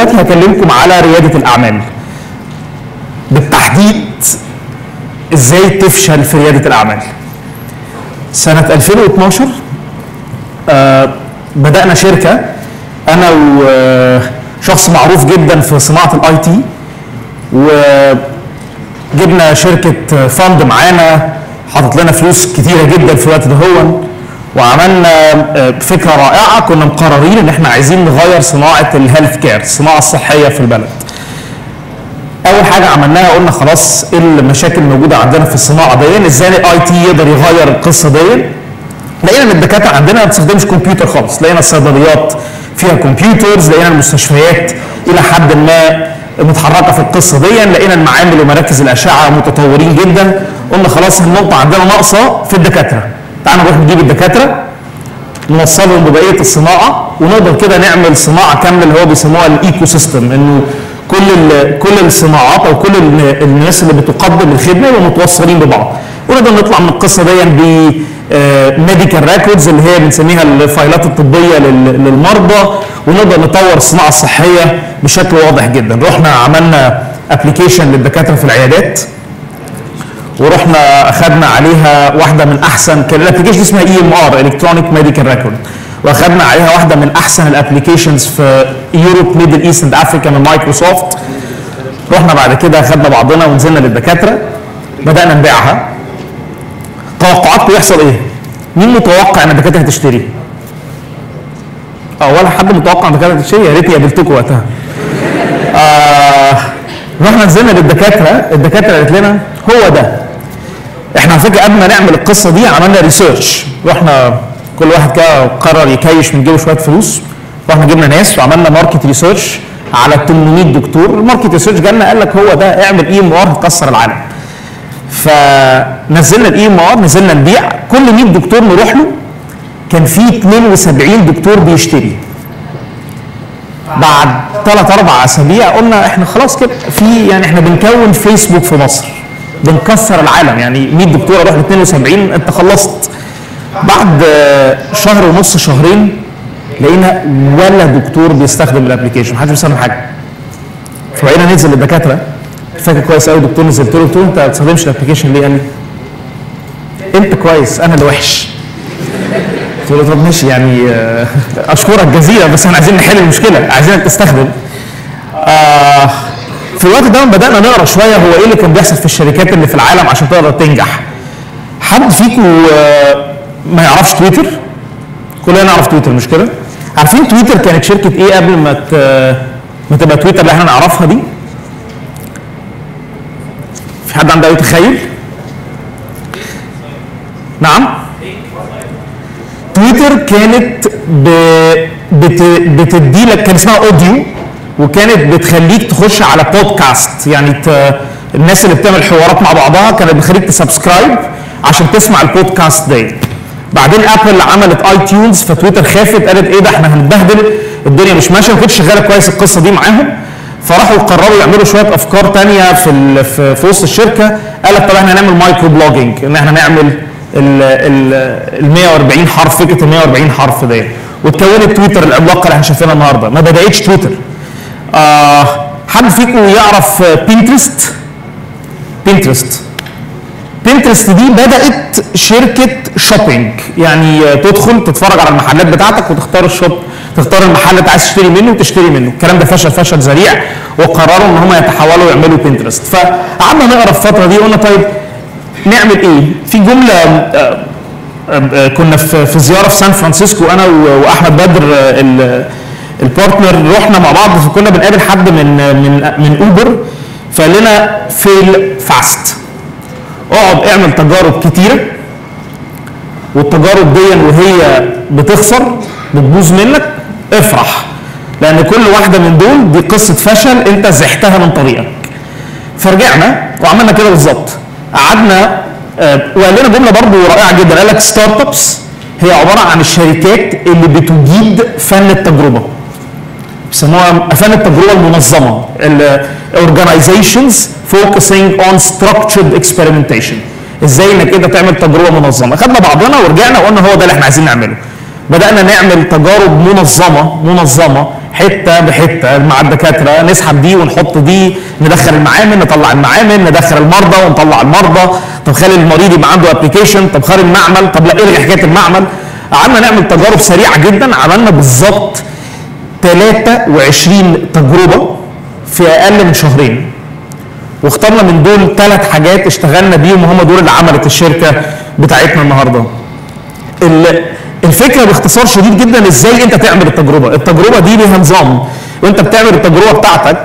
دلوقتي هكلمكم على رياده الاعمال بالتحديد ازاي تفشل في رياده الاعمال سنه 2012 آه بدانا شركه انا وشخص معروف جدا في صناعه الاي تي وجبنا شركه فند معانا حاطط لنا فلوس كتيره جدا في الوقت ده هو وعملنا آه، فكره رائعه كنا مقررين ان احنا عايزين نغير صناعه الهيلث كير الصناعه الصحيه في البلد اول حاجه عملناها قلنا خلاص ايه المشاكل الموجوده عندنا في الصناعه دي ازاي الاي تي يقدر يغير القصه دي لقينا ان الدكاتره عندنا ما بتستخدمش كمبيوتر خالص لقينا الصيدليات فيها كمبيوترز لقينا المستشفيات الى حد ما متحركه في القصه دي لقينا المعامل ومراكز الاشعه متطورين جدا قلنا خلاص النقطه عندنا ناقصه في الدكاتره تعالوا نروح نجيب الدكاتره نوصلهم ببقيه الصناعه ونقدر كده نعمل صناعه كامله اللي هو بيسموها الايكو سيستم انه كل ال- كل الصناعات او كل ال- الناس اللي بتقدم الخدمه يبقوا متوصلين ببعض ونقدر نطلع من القصه دي ب ميديكال ريكوردز اللي هي بنسميها الفايلات الطبيه لل- للمرضى ونقدر نطور الصناعه الصحيه بشكل واضح جدا رحنا عملنا ابلكيشن للدكاتره في العيادات ورحنا اخذنا عليها واحده من احسن كان الابلكيشن اسمها اي ام ار الكترونيك ميديكال ريكورد واخذنا عليها واحده من احسن الابلكيشنز في يوروب ميدل ايست اند افريكا من مايكروسوفت رحنا بعد كده اخذنا بعضنا ونزلنا للدكاتره بدانا نبيعها توقعاتكم يحصل ايه؟ مين متوقع ان الدكاتره هتشتري؟ اه ولا حد متوقع ان الدكاتره هتشتري يا ريت قابلتكم وقتها. آه رحنا نزلنا للدكاتره الدكاتره قالت لنا هو ده احنا على فكره قبل ما نعمل القصه دي عملنا ريسيرش رحنا كل واحد كده قرر يكيش من جيبه شويه فلوس رحنا جبنا ناس وعملنا ماركت ريسيرش على 800 دكتور الماركت ريسيرش جالنا قال لك هو ده اعمل اي ام ار هتكسر العالم فنزلنا الاي ام ار نزلنا نبيع كل 100 دكتور نروح له كان في 72 دكتور بيشتري بعد ثلاث اربع اسابيع قلنا احنا خلاص كده في يعني احنا بنكون فيسبوك في مصر بنكسر العالم يعني 100 دكتور اروح ل 72 انت خلصت بعد آه، شهر ونص شهرين لقينا ولا دكتور بيستخدم الابلكيشن محدش بيستخدم حاجه فبقينا ننزل للدكاتره فاكر كويس قوي دكتور نزلت له قلت له انت ما بتستخدمش الابلكيشن ليه؟ قال لي انت كويس انا اللي وحش قلت له طب ماشي يعني آه، اشكرك جزيلا بس احنا عايزين نحل المشكله عايزينك تستخدم آه في الوقت ده بدانا نقرا شويه هو ايه اللي كان بيحصل في الشركات اللي في العالم عشان تقدر تنجح حد فيكم آه، ما يعرفش تويتر كلنا نعرف تويتر مش كده عارفين تويتر كانت شركه ايه قبل ما ت- ما تبقى تويتر اللي احنا نعرفها دي في حد عنده اي تخيل نعم تويتر كانت ب... بت... بتدي لك كان اسمها اوديو وكانت بتخليك تخش على بودكاست يعني ت... الناس اللي بتعمل حوارات مع بعضها كانت بتخليك تسبسكرايب عشان تسمع البودكاست دي بعدين ابل عملت اي تيونز فتويتر خافت قالت ايه ده احنا هنتبهدل الدنيا مش ماشيه ما كانتش شغاله كويس القصه دي معاهم فراحوا قرروا يعملوا شويه افكار تانية في ال... في, في وسط الشركه قال لك طب احنا هنعمل مايكرو بلوجينج ان احنا نعمل ال ال ال 140 حرف فكره ال 140 حرف دي واتكونت تويتر العملاقه اللي احنا شايفينها النهارده ما بداتش تويتر آه حد فيكم يعرف بينترست بينترست بينترست دي بدات شركه شوبينج يعني آه، تدخل تتفرج على المحلات بتاعتك وتختار الشوب تختار المحل اللي انت عايز تشتري منه وتشتري منه الكلام ده فشل فشل ذريع وقرروا ان هم يتحولوا يعملوا بينترست فقعدنا نقرا الفتره دي قلنا طيب نعمل ايه في جمله آه، آه، كنا في في زياره في سان فرانسيسكو انا و- واحمد بدر آه، ال- البارتنر رحنا مع بعض فكنا بنقابل حد من من من اوبر فقال لنا فيل فاست اقعد اعمل تجارب كتيره والتجارب دي وهي بتخسر بتبوظ منك افرح لان كل واحده من دول دي قصه فشل انت زحتها من طريقك فرجعنا وعملنا كده بالظبط قعدنا آه، وقال لنا جمله برضو رائعه جدا قال لك ستارت ابس هي عباره عن الشركات اللي بتجيد فن التجربه بيسموها فن التجربه المنظمه ال organizations focusing on structured experimentation ازاي انك انت تعمل تجربه منظمه خدنا بعضنا ورجعنا وقلنا هو ده اللي احنا عايزين نعمله بدانا نعمل تجارب منظمه منظمه حته بحته مع الدكاتره نسحب دي ونحط دي ندخل المعامل نطلع المعامل ندخل المرضى ونطلع المرضى طب خلي المريض يبقى عنده ابلكيشن طب خلي المعمل طب لا الغي حكايه المعمل قعدنا نعمل تجارب سريعه جدا عملنا بالظبط 23 تجربه في اقل من شهرين واخترنا من دول ثلاث حاجات اشتغلنا بيهم وهم دول اللي عملت الشركه بتاعتنا النهارده. ال- الفكره باختصار شديد جدا ازاي انت تعمل التجربه، التجربه دي ليها نظام وانت بتعمل التجربه بتاعتك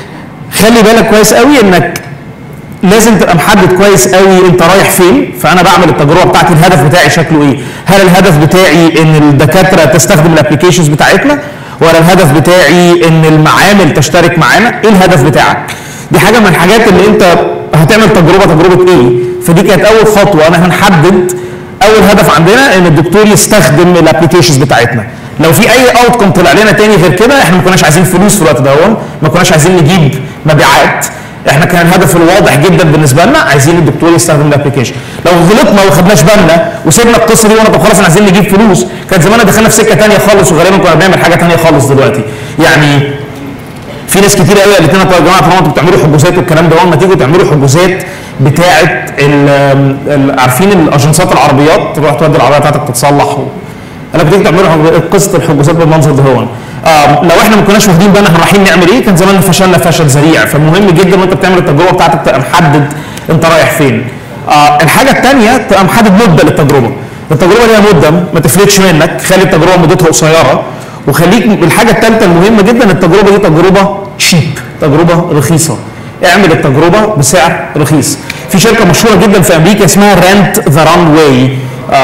خلي بالك كويس قوي انك لازم تبقى محدد كويس قوي انت رايح فين فانا بعمل التجربه بتاعتي الهدف بتاعي شكله ايه هل الهدف بتاعي ان الدكاتره تستخدم الابلكيشنز بتاعتنا ولا الهدف بتاعي ان المعامل تشترك معانا ايه الهدف بتاعك دي حاجه من الحاجات اللي انت هتعمل تجربه تجربه ايه فدي كانت اول خطوه انا هنحدد اول هدف عندنا ان الدكتور يستخدم الابلكيشنز بتاعتنا لو في اي اوت كوم طلع لنا تاني غير كده احنا ما كناش عايزين فلوس في الوقت ده ما كناش عايزين نجيب مبيعات احنا كان الهدف الواضح جدا بالنسبه لنا عايزين الدكتور يستخدم الابلكيشن لو غلطنا وما خدناش بالنا وسيبنا القصه دي وانا طب خلاص احنا عايزين نجيب فلوس كان زماننا دخلنا في سكه ثانيه خالص وغالبا كنا بنعمل حاجه ثانيه خالص دلوقتي يعني في ناس كتير قوي قالت لنا طب يا جماعه طالما انتوا بتعملوا حجوزات والكلام ده ما تيجوا تعملوا حجوزات بتاعه ال- ال- عارفين الاجنسات العربيات تروح تودي العربيه بتاعتك تتصلح و... انا كنت تعملوا حج- قصه الحجوزات بالمنظر ده هون آه لو احنا ما كناش واخدين بالنا احنا رايحين نعمل ايه كان زمان فشلنا فشل ذريع فمهم جدا وانت بتعمل التجربه بتاعتك تبقى محدد انت رايح فين آه الحاجه الثانيه تبقى محدد مده للتجربه التجربه ليها مده ما تفلتش منك خلي التجربه مدتها قصيره وخليك الحاجه الثالثه المهمه جدا التجربه دي تجربه شيب تجربه رخيصه اعمل التجربه بسعر رخيص في شركه مشهوره جدا في امريكا اسمها رانت ذا ران واي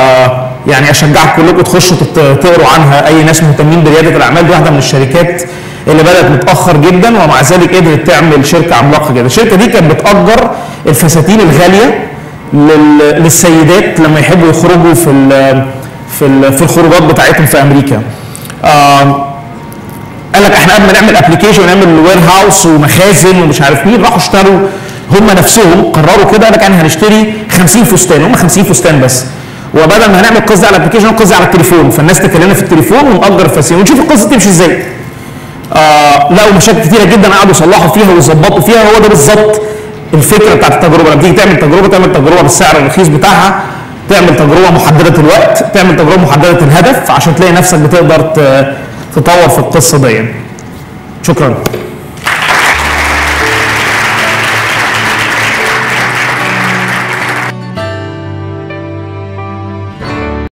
يعني اشجعك كلكم تخشوا تت- تقروا عنها اي ناس مهتمين برياده الاعمال دي واحده من الشركات اللي بدات متاخر جدا ومع ذلك قدرت تعمل شركه عملاقه جدا الشركه دي كانت بتاجر الفساتين الغاليه لل- للسيدات لما يحبوا يخرجوا في ال في ال في الخروجات بتاعتهم في امريكا آه قال لك احنا قبل ما نعمل ابلكيشن ونعمل وير هاوس ومخازن ومش عارف مين راحوا اشتروا هم نفسهم قرروا كده قال لك احنا هنشتري 50 فستان هم 50 فستان بس وبدل ما هنعمل قصدي على الابلكيشن قصدي على التليفون فالناس تكلمنا في التليفون ونأجر الفساتين ونشوف القصه تمشي ازاي آه لقوا مشاكل كتيره جدا قعدوا يصلحوا فيها ويظبطوا فيها هو ده بالظبط الفكره بتاعت التجربه لما تيجي تعمل تجربه تعمل تجربه بالسعر الرخيص بتاعها تعمل تجربه محدده الوقت تعمل تجربه محدده الهدف عشان تلاقي نفسك بتقدر ت- تطور في القصه دي شكرا